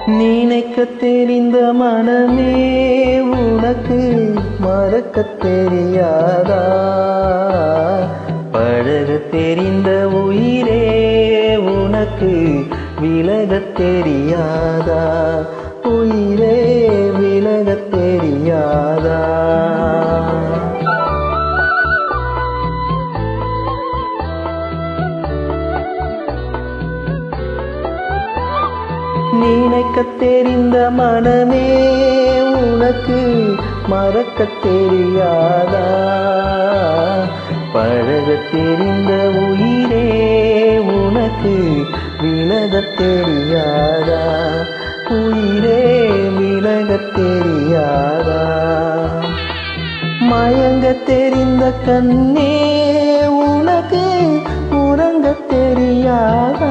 நினைக்க தெரிந்த மனமே உனக்கு மறக்க தெரியாதா பழக தெரிந்த உயிரே உனக்கு விலக தெரியாதா உயிரே விலக தெரியாதா நினைக்க தெரிந்த மனமே உனக்கு மறக்க தெரியாதா பழக தெரிந்த உயிரே உனக்கு விலக தெரியாதா உயிரே விலக தெரியாதா மயங்க தெரிந்த கண்ணே உனக்கு உறங்க தெரியாதா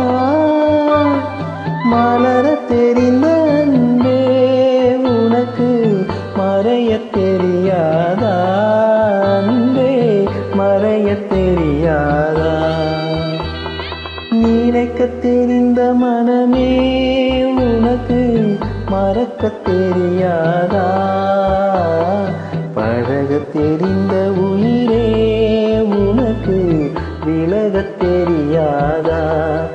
மலர தெரிந்த அன்பே உனக்கு மறைய தெரியாதா அன்பே மறைய தெரியாதா நினைக்க தெரிந்த மனமே உனக்கு மறக்க தெரியாதா பழக தெரிந்த உயிரே உனக்கு விலக தெரியாதா